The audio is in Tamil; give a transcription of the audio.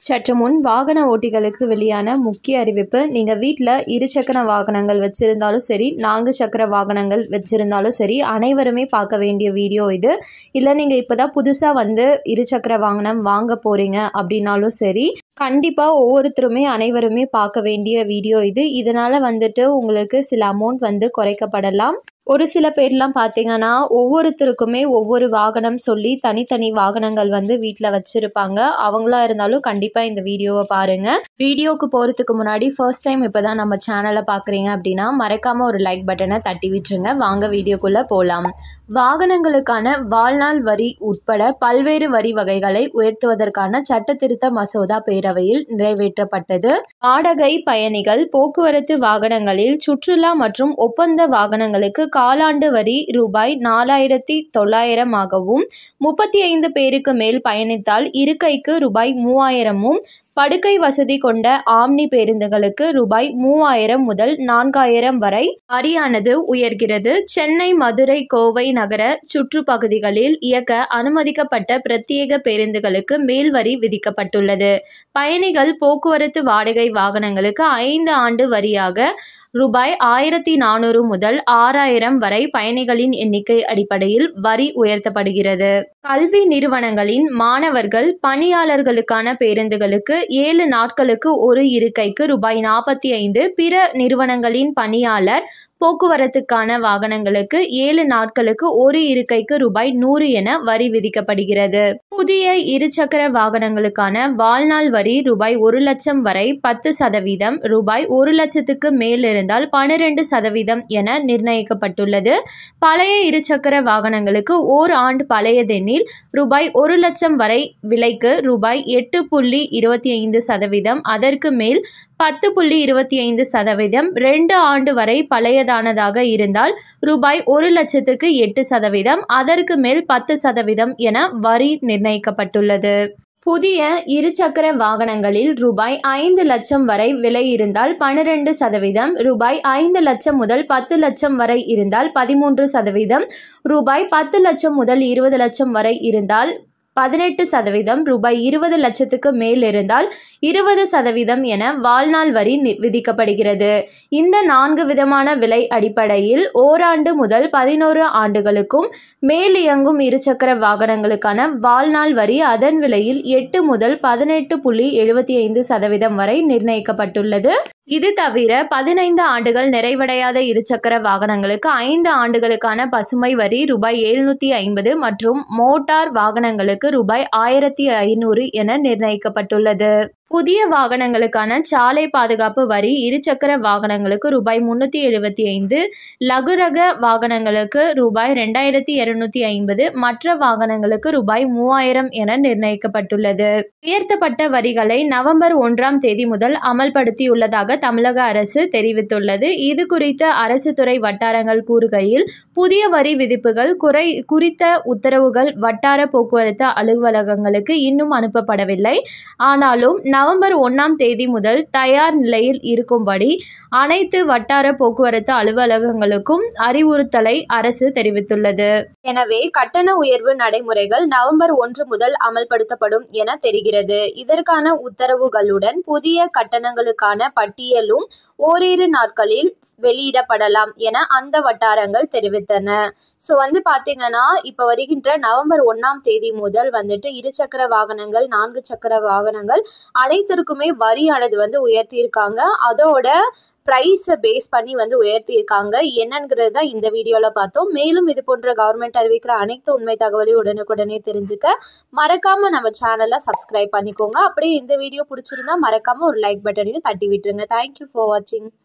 சற்று முன் வாகன ஓட்டிகளுக்கு வெளியான முக்கிய அறிவிப்பு நீங்கள் வீட்டில் இருசக்கர வாகனங்கள் வச்சுருந்தாலும் சரி நான்கு சக்கர வாகனங்கள் வச்சுருந்தாலும் சரி அனைவருமே பார்க்க வேண்டிய வீடியோ இது இல்லை நீங்கள் இப்போ தான் புதுசாக வந்து இருசக்கர வாகனம் வாங்க போகிறீங்க அப்படின்னாலும் சரி கண்டிப்பாக ஒவ்வொருத்தருமே அனைவருமே பார்க்க வேண்டிய வீடியோ இது இதனால் வந்துட்டு உங்களுக்கு சில அமௌண்ட் வந்து குறைக்கப்படலாம் ஒரு சில பேர்லாம் பார்த்தீங்கன்னா ஒவ்வொருத்தருக்குமே ஒவ்வொரு வாகனம் சொல்லி தனித்தனி வாகனங்கள் வந்து வீட்டில் வச்சுருப்பாங்க அவங்களா இருந்தாலும் கண்டிப்பாக இந்த வீடியோவை பாருங்கள் வீடியோக்கு போகிறதுக்கு முன்னாடி ஃபர்ஸ்ட் டைம் இப்போ தான் நம்ம சேனலை பார்க்குறீங்க அப்படின்னா மறக்காமல் ஒரு லைக் பட்டனை தட்டி விட்டுருங்க வாங்க வீடியோக்குள்ளே போகலாம் வாகனங்களுக்கான வாழ்நாள் வரி உட்பட பல்வேறு வரி வகைகளை உயர்த்துவதற்கான சட்ட திருத்த மசோதா பேரவையில் நிறைவேற்றப்பட்டது வாடகை பயணிகள் போக்குவரத்து வாகனங்களில் சுற்றுலா மற்றும் ஒப்பந்த வாகனங்களுக்கு காலாண்டு வரி ரூபாய் நாலாயிரத்தி தொள்ளாயிரமாகவும் முப்பத்தி ஐந்து பேருக்கு மேல் பயணித்தால் இருக்கைக்கு ரூபாய் மூவாயிரமும் படுக்கை வசதி கொண்ட ஆம்னி பேருந்துகளுக்கு ரூபாய் மூவாயிரம் முதல் நான்காயிரம் வரை வரியானது உயர்கிறது சென்னை மதுரை கோவை நகர சுற்றுப்பகுதிகளில் இயக்க அனுமதிக்கப்பட்ட பிரத்யேக பேருந்துகளுக்கு மேல் வரி விதிக்கப்பட்டுள்ளது பயணிகள் போக்குவரத்து வாடகை வாகனங்களுக்கு ஐந்து ஆண்டு வரியாக ரூபாய் ஆயிரத்தி நானூறு முதல் ஆறாயிரம் வரை பயணிகளின் எண்ணிக்கை அடிப்படையில் வரி உயர்த்தப்படுகிறது கல்வி நிறுவனங்களின் மாணவர்கள் பணியாளர்களுக்கான பேருந்துகளுக்கு ஏழு நாட்களுக்கு ஒரு இருக்கைக்கு ரூபாய் நாற்பத்தி ஐந்து பிற நிறுவனங்களின் பணியாளர் போக்குவரத்துக்கான வாகனங்களுக்கு ஏழு நாட்களுக்கு ஒரு இருக்கைக்கு ரூபாய் நூறு என வரி விதிக்கப்படுகிறது புதிய இருசக்கர வாகனங்களுக்கான வாழ்நாள் வரி ரூபாய் ஒரு லட்சம் வரை பத்து சதவீதம் ரூபாய் ஒரு லட்சத்துக்கு மேல் இருந்தால் பன்னிரண்டு சதவீதம் என நிர்ணயிக்கப்பட்டுள்ளது பழைய இருசக்கர வாகனங்களுக்கு ஓர் ஆண்டு பழையதெனில் ரூபாய் ஒரு லட்சம் வரை விலைக்கு ரூபாய் எட்டு புள்ளி இருபத்தி ஐந்து சதவீதம் அதற்கு மேல் பத்து புள்ளி இருபத்தி ஐந்து சதவீதம் ரெண்டு ஆண்டு வரை பழையதானதாக இருந்தால் ரூபாய் ஒரு லட்சத்துக்கு எட்டு சதவீதம் அதற்கு மேல் பத்து சதவீதம் என வரி நிர்ணயிக்கப்பட்டுள்ளது புதிய இருசக்கர வாகனங்களில் ரூபாய் ஐந்து லட்சம் வரை விலை இருந்தால் பன்னிரண்டு சதவீதம் ரூபாய் ஐந்து லட்சம் முதல் பத்து லட்சம் வரை இருந்தால் பதிமூன்று சதவீதம் ரூபாய் பத்து லட்சம் முதல் இருபது லட்சம் வரை இருந்தால் பதினெட்டு சதவீதம் ரூபாய் இருபது லட்சத்துக்கு மேல் இருந்தால் இருபது சதவீதம் என வாழ்நாள் வரி விதிக்கப்படுகிறது இந்த நான்கு விதமான விலை அடிப்படையில் ஓராண்டு முதல் பதினோரு ஆண்டுகளுக்கும் மேல் இயங்கும் இருசக்கர வாகனங்களுக்கான வாழ்நாள் வரி அதன் விலையில் எட்டு முதல் பதினெட்டு புள்ளி எழுபத்தி ஐந்து சதவீதம் வரை நிர்ணயிக்கப்பட்டுள்ளது இது தவிர பதினைந்து ஆண்டுகள் நிறைவடையாத இருசக்கர வாகனங்களுக்கு ஐந்து ஆண்டுகளுக்கான பசுமை வரி ரூபாய் எழுநூற்றி ஐம்பது மற்றும் மோட்டார் வாகனங்களுக்கு ரூபாய் ஆயிரத்தி ஐநூறு என நிர்ணயிக்கப்பட்டுள்ளது புதிய வாகனங்களுக்கான சாலை பாதுகாப்பு வரி இருசக்கர வாகனங்களுக்கு ரூபாய் முன்னூற்றி எழுபத்தி ஐந்து லகுரக வாகனங்களுக்கு ரூபாய் ரெண்டாயிரத்தி இருநூத்தி ஐம்பது மற்ற வாகனங்களுக்கு ரூபாய் மூவாயிரம் என நிர்ணயிக்கப்பட்டுள்ளது உயர்த்தப்பட்ட வரிகளை நவம்பர் ஒன்றாம் தேதி முதல் அமல்படுத்தியுள்ளதாக தமிழக அரசு தெரிவித்துள்ளது இது குறித்த அரசு துறை வட்டாரங்கள் கூறுகையில் புதிய வரி விதிப்புகள் குறை குறித்த உத்தரவுகள் வட்டார போக்குவரத்து அலுவலகங்களுக்கு இன்னும் அனுப்பப்படவில்லை ஆனாலும் நவம்பர் ஒன்றாம் தேதி முதல் தயார் நிலையில் இருக்கும்படி அனைத்து வட்டார போக்குவரத்து அலுவலகங்களுக்கும் அறிவுறுத்தலை அரசு தெரிவித்துள்ளது எனவே கட்டண உயர்வு நடைமுறைகள் நவம்பர் ஒன்று முதல் அமல்படுத்தப்படும் என தெரிகிறது இதற்கான உத்தரவுகளுடன் புதிய கட்டணங்களுக்கான பட்டியலும் ஓரிரு நாட்களில் வெளியிடப்படலாம் என அந்த வட்டாரங்கள் தெரிவித்தன ஸோ வந்து பார்த்தீங்கன்னா இப்போ வருகின்ற நவம்பர் ஒன்றாம் தேதி முதல் வந்துட்டு இருசக்கர வாகனங்கள் நான்கு சக்கர வாகனங்கள் அனைத்திற்குமே வரியானது வந்து உயர்த்தியிருக்காங்க அதோட ப்ரைஸை பேஸ் பண்ணி வந்து உயர்த்தியிருக்காங்க என்னங்கிறது தான் இந்த வீடியோவில் பார்த்தோம் மேலும் இது போன்ற கவர்மெண்ட் அறிவிக்கிற அனைத்து உண்மை தகவலையும் உடனுக்குடனே தெரிஞ்சுக்க மறக்காம நம்ம சேனலை சப்ஸ்கிரைப் பண்ணிக்கோங்க அப்படியே இந்த வீடியோ பிடிச்சிருந்தா மறக்காம ஒரு லைக் பட்டனையும் தட்டி விட்டுருங்க தேங்க்யூ ஃபார் வாட்சிங்